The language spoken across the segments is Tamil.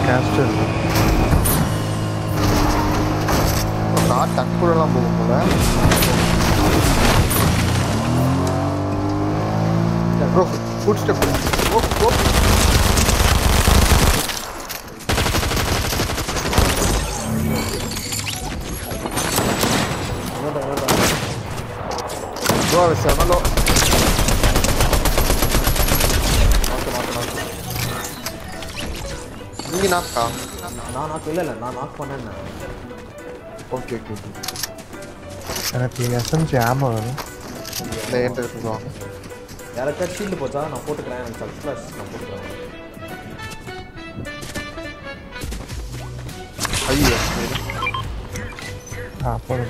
கேஸ்ட் இருக்கு கார் டக்குலாம் போகும் போல ப்ரோ ஃபுட் ஸ்டெப் ஓ ஓ ப்ரோ அவன் செவனலோ நீங்க நாக்கா நான் நாக் இல்லை இல்லை நான் நாக் பண்ணேன் ஓகே ஓகே ஓகே எனக்கு எஸ்எம்ஜி ஆமோ வேணும் இந்த என்கிட்ட இருக்கு bro. யாராச்சும் ஷீல்டு போச்சா நான் போட்டுக்கிறேன் எனக்கு ஃபஸ்ட் கிளாஸ் நான் போட்டுக்கிறேன் ஐயோ ஆ போதும்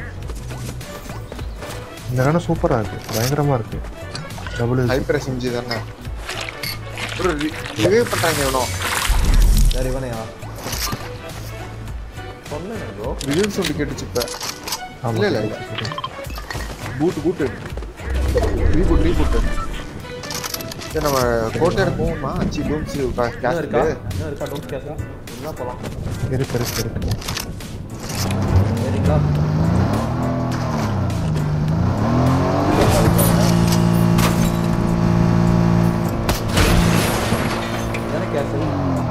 இந்த கணம் சூப்பராக இருக்கு பயங்கரமாக இருக்கு டபுள் ஹைப்ரஸ் இஞ்சி தானே ப்ரோ ரிவ்யூ பண்ணாங்க இவனோ யார் இவனையா சொன்னேன் ப்ரோ ரிவ்யூ சொல்லி கேட்டுச்சு இப்போ இல்ல, இல்ல, இல்ல. பூட்டு பூட்டு ரீபூட் ரீபூட் சரி நம்ம கோட்டையோட போவோமா அச்சி லூம்ஸ் இன்னும் கேஸ் இருக்கா இன்னும் இருக்கா டோன்ட் கேஸா என்ன போகலாம் இருக்கு இருக்கு இருக்கு சரிங்களா இதானே கேசல்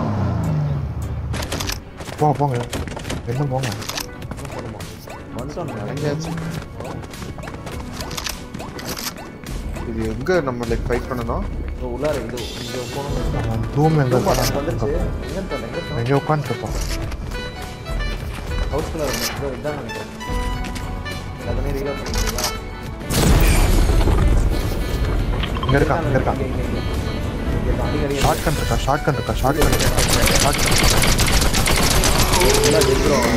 போங்க போங்க என்ன போங்க என்ன பண்ணுமா வந்துட்டோம் இறங்கியாச்சு இது எங்க நம்ம லைக் ஃபைட் பண்ணணும் உள்ளார இது இங்கே போகணும் ரூம் எங்கே வந்துருச்சு எங்கே தெரியல எங்கே எங்கே உட்காந்துருப்பான் ஹவுஸ்குள்ளே இருந்தேன் இதான் நினைக்கிறேன் எல்லாமே ரீலாட் பண்ணிங்களா இங்கே இருக்கான் இங்கே இருக்கான் இங்கே இங்கே இங்கே அடிக்கடி ஷார்ட் கன் இருக்கா ஷார்ட் கன் இருக்கா ஷார்ட் கன் ஷார்ட் கன் எல்லாம் ஜெயிக்கிறோம்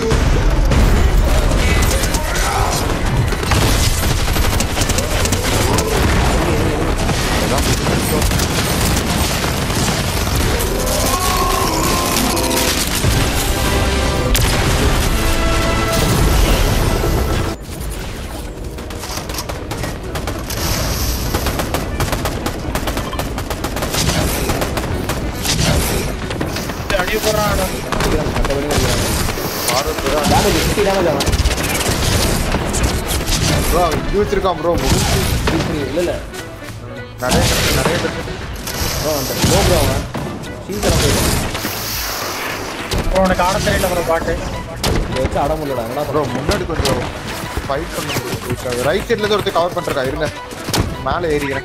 அடி போடுறான் அடிக்கிறாங்க மற்றபடி அடிக்கிறாங்க டேமேஜ் ஃபிஃப்டி டேமேஜ் ஆகும் ப்ரோ இது வச்சிருக்கான் ப்ரோ முடிச்சு இல்லை இல்லை நிறைய நிறைய பேர் ப்ரோ அந்த லோ ப்ரோ அவன் சீக்கிரம் போயிடும் உனக்கு ஆட தெரியல ப்ரோ பாட்டு இதை வச்சு அட முடியல என்னடா ப்ரோ முன்னாடி கொஞ்சம் ஃபைட் பண்ண ரைட் சைடுல இருந்து ஒருத்தர் கவர் பண்றா இருங்க மேலே ஏறிக்கிறேன்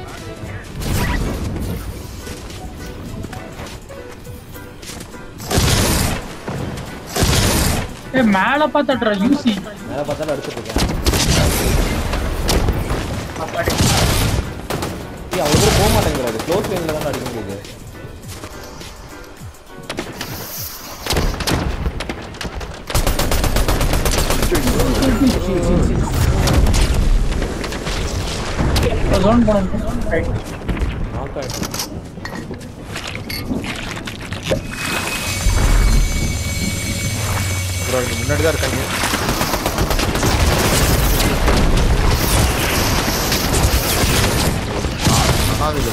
ஏ மேல பார்த்துட்றா யூசி மேலே பார்த்தாலும் அடிச்சுட்டு இருக்கேன் ஏய், அவ்வளோ தூரம் போக மாட்டேங்கிறாரு க்ளோஸ் ரேஞ்சில் தான் அடிக்க முடியுது ஜோன் போகணும் ரைட் நாக் ஆயிடுச்சு ப்ரோ இங்க முன்னாடி தான் இருக்காங்க ஆ, இது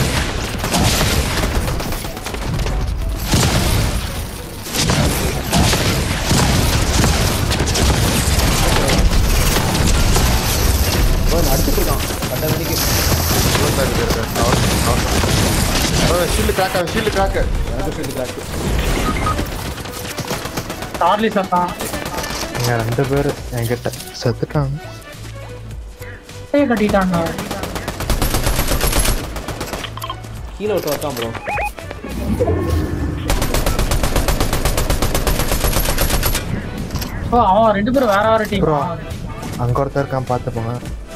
ப்ரோ நான் அடிச்சுட்டு இருக்கான் கட்ட மணிக்கு இருபத்தாறு பேர் இருக்காங்க ஷீல்டு கிராக் ஷீல்டு கிராக் எனக்கு சொல்லி கிராக்கு சார்லி சத்தான் இங்கே ரெண்டு பேர் என்கிட்ட செத்துட்டாங்க கட்டையை கட்டிட்டான்டா கீழே விட்டு வச்சான் ப்ரோ ஓ அவன் ரெண்டு பேரும் வேற வேற டீம் Bro. அங்கே ஒருத்தர் இருக்கான் பார்த்து போங்க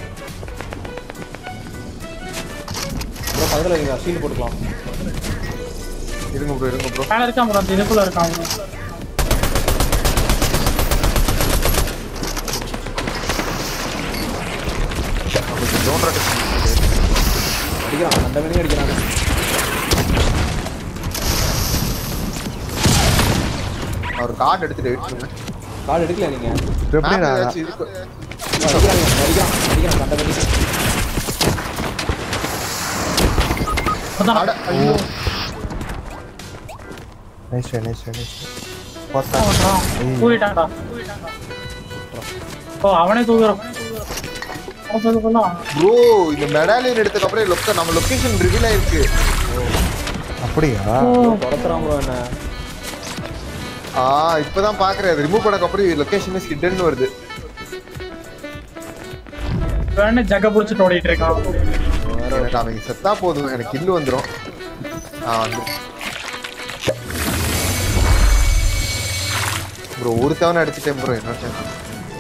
ப்ரோ பக்கத்தில் வைங்க ஷீல்டு போட்டுக்கலாம் இருங்க ப்ரோ இருங்க ப்ரோ மேல இருக்கான் ப்ரோ அந்த இதுக்குள்ள இருக்கான் bro. கொஞ்சம் ஜோன் ராக்கெட் அடிக்கிறான் கண்ட மணிக்கு அடிக்கிறாங்க அவர் கார்டு எடுத்துட்டு வெயிட் பண்ணுங்க கார்டு எடுக்கல நீங்க எப்படி Map ஏதாச்சும் இருக்கு அடிக்கிறாங்க அடிக்கிறான் அடிக்கிறான் கண்ட மணிக்கு அதான் அட ஐயோ நைஸ் நைஸ் நைஸ் என்ன பார்த்தா பண்றான் தூக்கிட்டான்டா ஓ அவனே தூக்குறான் அவன் தூக்கலாம் ப்ரோ இந்த மெடாலியன் எடுத்ததுக்கு அப்புறம் லொக்க நம்ம லொகேஷன் ரிவீல் ஆயிருக்கு அப்படியா ஓ துரத்துறான் ப்ரோ என்ன ஆ இப்பதான் பாக்குறேன் அது ரிமூவ் பண்ணக்கு அப்புறம் லொகேஷன் ஸ்கிட்டன் வருது வேணா ஜக்க புடிச்சிட்டு ஓடிட்டு இருக்கான் எனக்கு அவங்க செத்தா போதும் எனக்கு கில்லு வந்துரும் ஆ வந்து ப்ரோ ஒரு தவணை அடிச்சிட்டேன் ப்ரோ என்ன chance?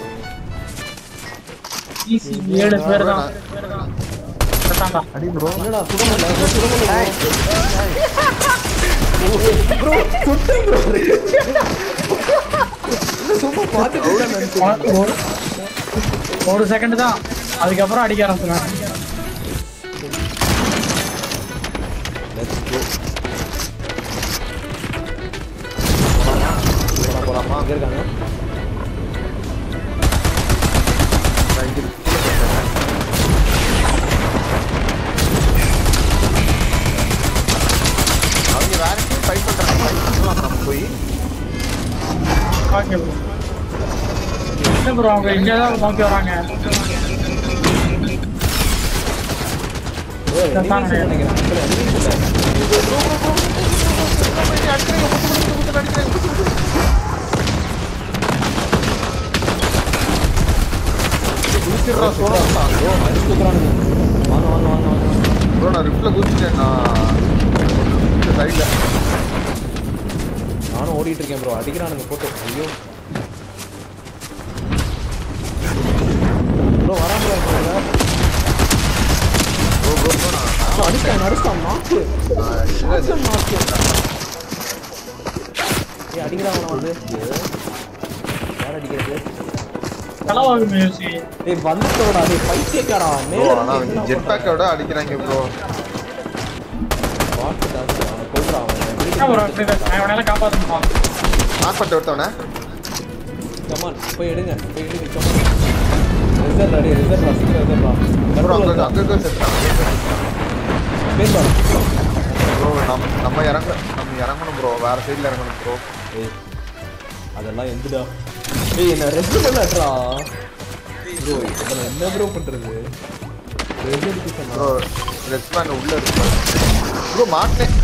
ஈஸி ஏழு பேர் தான் செத்தான்டா அடி ப்ரோ என்னடா சுட முடியல சுட முடியல சும்மா பார்த்துட்டு உனக்கு ஒரு- ஒரு செகண்ட் தான் அதுக்கப்புறம் அடிக்க ஆரம்பிச்சிருவேன் போலாம் போலாமா அங்க இருக்காங்க நான் இங்க இருக்கு. அவங்க வேற டீம் ஃபைட் பண்றாங்க ஃபைட் பண்ணலாம் நம்ம போய் ஓகே ப்ரோ இல்லை ப்ரோ அவங்க இங்கே தான் நோக்கி வராங்க ஏய், enemies நினைக்கிறேன் இல்ல, enemies இல்ல. குதிச்சிடுறா சோழா bro, அடிச்சு தூக்குறானுங்க. வாங்க வாங்க வாங்க வாங்க ப்ரோ நான் ரிப்ல குதிச்சிட்டேன் நான் சைட்ல நானும் ஓடிட்டு இருக்கேன் ப்ரோ அடிக்கிறானுங்க போட்டு ஐயோ ப்ரோ வராம இருக்காங்க ப்ரோ ப்ரோ ப்ரோ நான் அடிச்சான் அடிச்சான் நாக்கு நான் நாக்கு ஏய் அடிக்கிறான் அவனை வந்து யார் அடிக்கிறது செலவாகும் மியூசி டேய் வந்துட்டோடா டேய் பைத்தியக்காரா ப்ரோ மேல ஆனா அவங்க ஜெட் பேக்கோட அடிக்கிறாங்க ப்ரோ பாட்டு தாசி அவனை கொல்றான் அவன் என்ன ப்ரோ அவனால காப்பாற்றணுமா நாக் பண்ணிட்டு ஒருத்தவனே கமான் போய் எடுங்க போய் எடுங்க கமான் ரிசர்வ் அடி ரிசர்வ் சீக்கிரம் ரிசர்வ் ப்ரோ அங்க கண்ட்ரோல் அங்க செத்தாங்க பேர் பாரு ப்ரோ நம்ம நம்ம இறங்க நம்ம இறங்கணும் ப்ரோ வேற சைடுல இறங்கணும் ப்ரோ ஏய் அதெல்லாம் எந்துடா ஏய் என்ன ரெஸ்ட் பண்ணாட்றா ப்ரோ இப்போ நான் என்ன ப்ரோ பண்றது ரெஸ்ட் எடுத்து சொன்னா ப்ரோ ரெஸ்பாண்ட் உள்ள இருக்கு ப்ரோ மாட்டேன்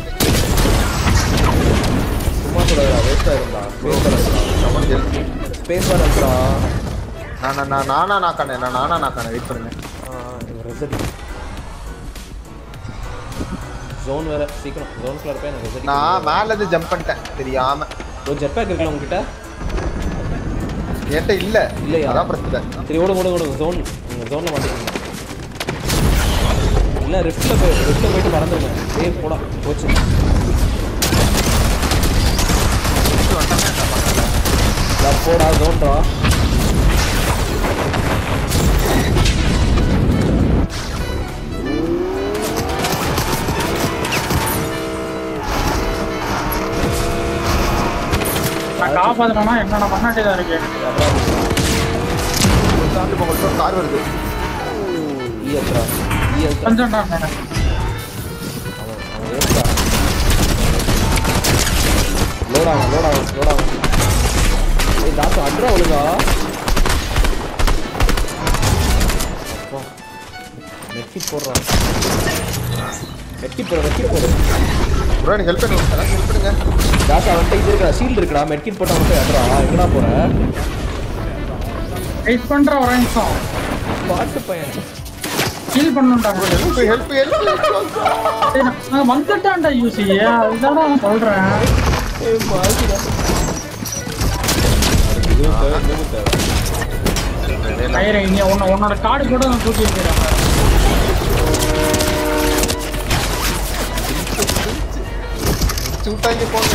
சும்மா சொல்லடா வேஸ்டா இருந்தா bro come on help space bar ultra நான் நான் நான் நானா நாக்கானே நான் நானா நாக்கானே வெயிட் பண்ணுங்க ரெஸ்ட் ஜோன் வேற சீக்கிரம் ஜோனுக்குள்ள இருப்பேன் எனக்கு ரெஸ்ட் நான் மேல இருந்து ஜம்ப் பண்ணிட்டேன் தெரியாம ஒரு ஜெட் பேக் இருக்குல்ல உங்ககிட்ட என்கிட்ட இல்ல இல்லையா? அதான் பிரச்சனை சரி ஓடுங்க ஓடுங்க ஓடுங்க ஜோன் நீங்கள் ஜோனில் மாட்டிக்கோங்க இல்லை ரிஃப்ட்டில் போய் ரிஃப்ட்டில் போயிட்டு மறந்துடுங்க ஏய் போடா போச்சு டா, போடா ஜோன்டா நான் காப்பாற்றணும்னா என்னென்ன பண்ணாட்டே தான் இருக்கு தாண்டி போங்க கார் வருது ஈ அல்ட்ரா ஈ அல்ட்ரா கொஞ்சம் தான் அவன் அவன் ஏறுடா லோட் ஆகும் லோட் ஆகும் லோட் ஆகும் ஏய் டாக்டர் அட்ரா ஒழுங்கா அப்பா நெட்கிட் போடுறான் நெட்கிட் போடு நெட்கிட் போடு ப்ரோ எனக்கு ஹெல்ப் பண்ணுங்க ஹெல்ப் பண்ணுங்க டாக்டர் அவன்கிட்ட இது இருக்கா ஷீல்டு இருக்குடா மெட்கிட் போட்டு அவன் போய் அட்ரா எங்கடா போற வெயிட் பண்ற ஒரு நிமிஷம் பாட்டு பையன் ஹீல் பண்ணுண்டா ஹெல்ப் ஹெல்ப் ஹெல்ப் சரி, நான் வந்துட்டான்டா யூசி அதுதான் நான் சொல்றேன் ஏய் மாசிடா இதுவும் தேவை இதுவும் தேவை கயிறு இங்க உன்ன உன்னோட கார்டு கூட நான் தூக்கி வைக்கிறேன் சூட்டாங்க போங்க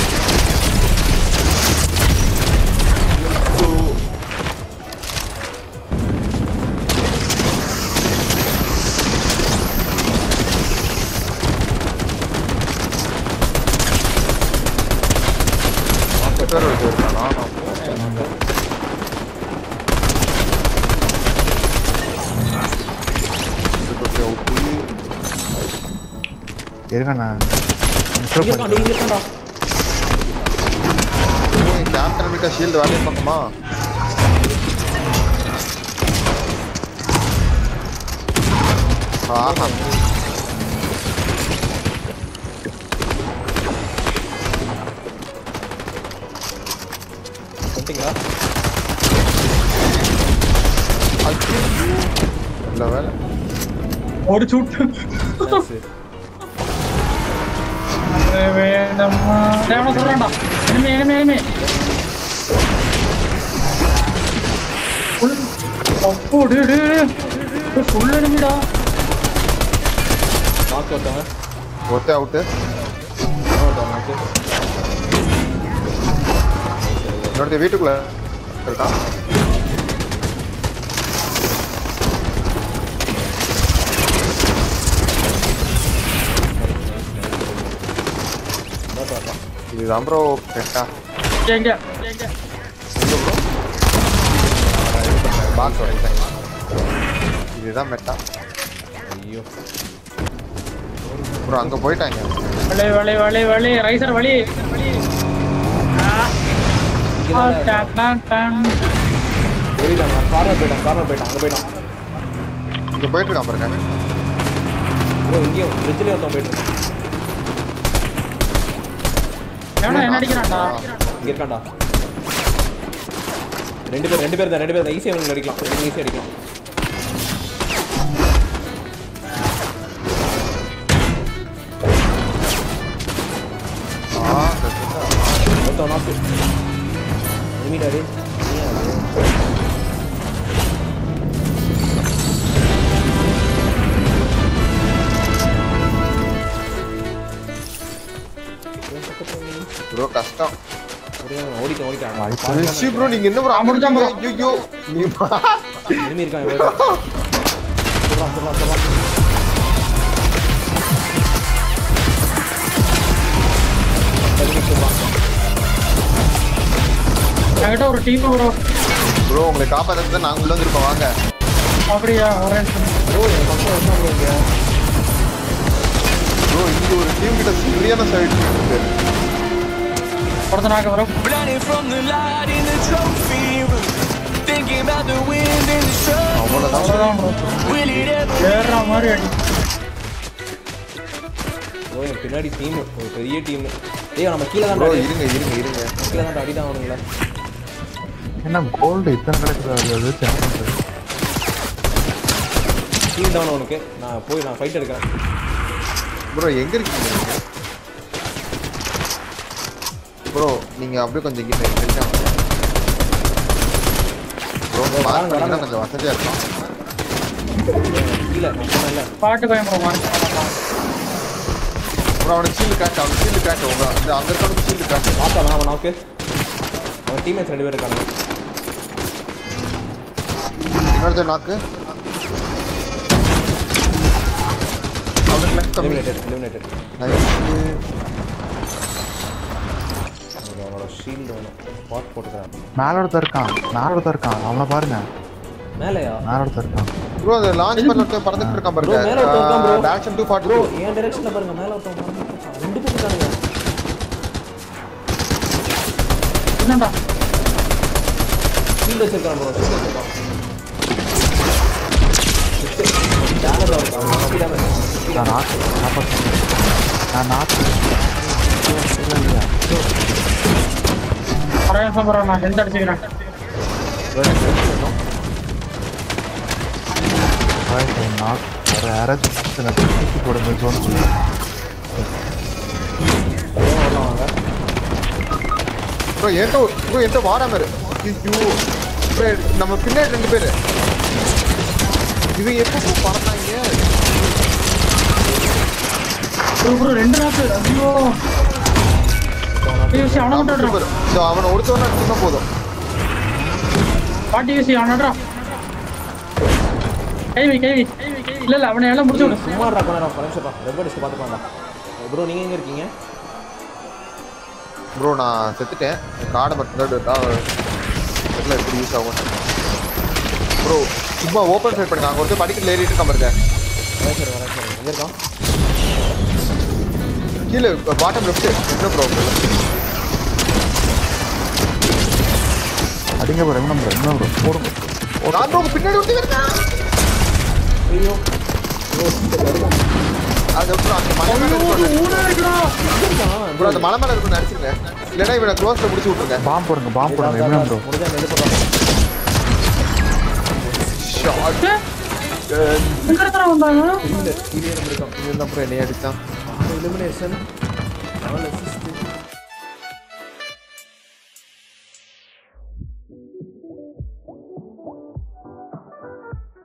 பெட்ரோல் எடுத்து இருக்கானா இருக்கண்ணா இங்க இருக்கான் டேய், இங்க இருக்கான்டா எங்கிட்ட ஷீல்டு வேலையை பார்க்குமா ஆஹா வந்துட்டீங்களா இல்ல வேலை ஒரு சுட்டு Nice. வேணம்மா தேவன சொல்றான்டா இனிமே இனிமே இனிமே அப்போ டே டே ஃபுல் எனிமிடா knock ஒருத்தவங்க. ஒருத்தே அவுட்டு இன்னொருத்தவங்க knock. இன்னொருத்த வீட்டுக்குள்ள இருக்கான் இன்னொருத்தவங்க. இதுதான் ப்ரோ கரெக்டா எங்க எங்க ப்ரோ பாக்ஸ் உடைத்தேன் இதுதான் மெட்டா ஐயோ ப்ரோ அங்க போயிட்டாங்க வலி வலி வலி வலி ரைசர் வலி வலி ஆ, டான், டான், டான். போயிட்டாங்க கார்னர் போயிட்டான் கார்னர் போயிட்டான் அங்கே போயிட்டான் இங்க போயிட்டு இருக்கான் பாருங்க ப்ரோ இங்கேயும் ஃப்ரிட்ஜ்லேயே ஒருத்தன் போயிட்டு இருக்கான் எவனா என்ன அடிக்கிறான்டா இங்கே இருக்கான்டா ரெண்டு பேர் ரெண்டு பேர் தான் ரெண்டு பேர் தான் ஈஸியாக இவங்க அடிக்கலாம் ஈஸியாக அடிக்கலாம் ஆ ஒருத்தவன் நாக்கு எனிமிடாரு ப்ரோ கஷ்டம் ஓடிட்டேன் ஓடிட்டேன் ரிஷி ப்ரோ நீங்க என்ன ப்ரோ ஆ, முடிச்சான் bro. ஐயோ நீ எனிமி இருக்கான் எவ்வளோ சொல்லலாம் சொல்லலாம் சொல்லலாம் என்கிட்ட ஒரு டீம் ப்ரோ ப்ரோ உங்களை காப்பாத்துறது நாங்க உள்ள வந்துருக்கோம் வாங்க அப்படியா ஒரு நிமிஷம். ப்ரோ என் பக்கம் என்ன ப்ரோ இங்கே ப்ரோ இங்க ஒரு டீம் கிட்ட சரியான சைடு இருக்கு ஒருத்தன் நாக்கு வரும் Blinded from the light in the trophy room. Thinking about the wind in the sun. அவ்வளவுதான் அவ்வளோதான் ப்ரோ Will it ever ஏறுற மாதிரி அடி ப்ரோ என் பின்னாடி டீம் ஒரு பெரிய டீம் ஏய் நம்ம கீழே தான் ப்ரோ இருங்க இருங்க இருங்க கீழே தான் அடி தான் அவனுங்களா என்ன கோல்டு இத்தனை கிடைக்குது அது அது வச்சு என்ன பண்றது டீம் டவுன் அவனுக்கு நான் போய் நான் ஃபைட் எடுக்கிறேன் ப்ரோ எங்க இருக்கீங்க நீங்க ப்ரோ நீங்க அப்படியே கொஞ்சம் இங்க நிறுத்தாம ப்ரோ மார்க் பண்ணீங்கன்னா கொஞ்சம் வசதியா இருக்கும் கீழே நான் சொன்னேன்ல பாட்டு பயம் ப்ரோ மார்க் ப்ரோ அவனுக்கு ஷீல்டு காட்டு அவனுக்கு ஷீல்டு காட்டு உங்க அந்த அங்க இருக்கவனுக்கு ஷீல்டு காட்டு பார்த்தா அவன் நாக்கு அவன் டீம்மேட்ஸ் ரெண்டு பேர் இருக்காங்க இன்னொருத்தர் நாக்கு அவனுக்கு லெஃப்ட் கம்மி எலிமினேட்டட் எலிமினேட்டட் Nice. அவனோட ஷீல்டு வேணும் ஸ்பாட் போட்டுக்கிறான் மேல ஒருத்தர் இருக்கான் மேல ஒருத்தர் இருக்கான் அவனை பாருங்க மேலையா மேல ஒருத்தர் இருக்கான் ப்ரோ அந்த லான்ச் பண்ண ஒருத்தன் பறந்துட்டு இருக்கான் Bro, மேல ஒருத்தன் இருக்கான் bro. பாருங்க டைரக்ஷன் 240 ப்ரோ என் டைரக்ஷனில் பாருங்க மேலே ஒருத்தவங்க பறந்துட்டு ரெண்டு பேர் இருக்கானுங்க என்னடா ஷீல்டு வச்சிருக்கான் ப்ரோ ஷீல்டு வச்சிருக்கான் டேமேஜ் ஆகும் டேமேஜ் நான் நாக்கு காப்பாத்து நான் நாக்கு இல்ல, இல்ல. ஒரே நிமிஷம் ப்ரோ நான் ஹெல்த் அடிச்சுக்கிறேன் Right, I'm not. வேற யாராச்சும் எனக்கு தூக்கி போடுங்க zone குள்ள. வரலாம் வாங்க ப்ரோ என்கிட்ட ப்ரோ என்கிட்ட வாராம இரு ஐயோ ப்ரோ நம்ம பின்னாடி ரெண்டு பேரு இவங்க எப்போ பறந்தாங்க ப்ரோ ப்ரோ ரெண்டு நாக்கு ஐயோ யூசி அவனை மட்டும் சூப்பர் ஸோ அவனை ஒருத்தவன அடிச்சுனா போதும் பாட்டி யூசி அவனடா கைவி கைவி இல்ல இல்ல அவனை எல்லாம் முடிச்சு விடு சும்மா இருக்கா கொஞ்ச நேரம் நிமிஷப்பா வெப் அடிச்சு பார்த்துப்பாண்டா ப்ரோ நீங்கள் எங்கே இருக்கீங்க ப்ரோ நான் செத்துட்டேன் காடை மட்டும் தான் இருக்கா தெரியல எப்படி யூஸ் ஆகும் ப்ரோ சும்மா ஓப்பன் ஃபைட் பண்ணுங்க அங்கே ஒருத்தர் படிக்கட்டில் ஏறிட்டு இருக்கான் பாருங்க வரேன் சார் வரேன் சார் எங்கே இருக்கான் கீழே பாட்டம் லெஃப்ட் என்ன ப்ரோ அடிங்க ப்ரோ இன்னும் ப்ரோ இன்னும் ப்ரோ போடுங்க நான் bro, பின்னாடி வந்து வருதா ஐயோ bro, இந்த கருமம். அது bro, அந்த மலை மேல இருக்கும் bro, அந்த மலை மேல இருக்கும் அடிச்சிருங்க இல்லைன்னா இவனை க்ளோஸ்ல முடிச்சு விட்டுருங்க பாம்பு போடுங்க பாம்பு போடுங்க இன்னும் ப்ரோ முடிஞ்சா நெல்லு போடலாம். ஷாட் எங்க இடத்துல வந்தாங்க இல்ல, கீழே இருந்திருக்கான். இதுதான் ப்ரோ என்னைய அடிச்சான் Elimination. நாலு assist.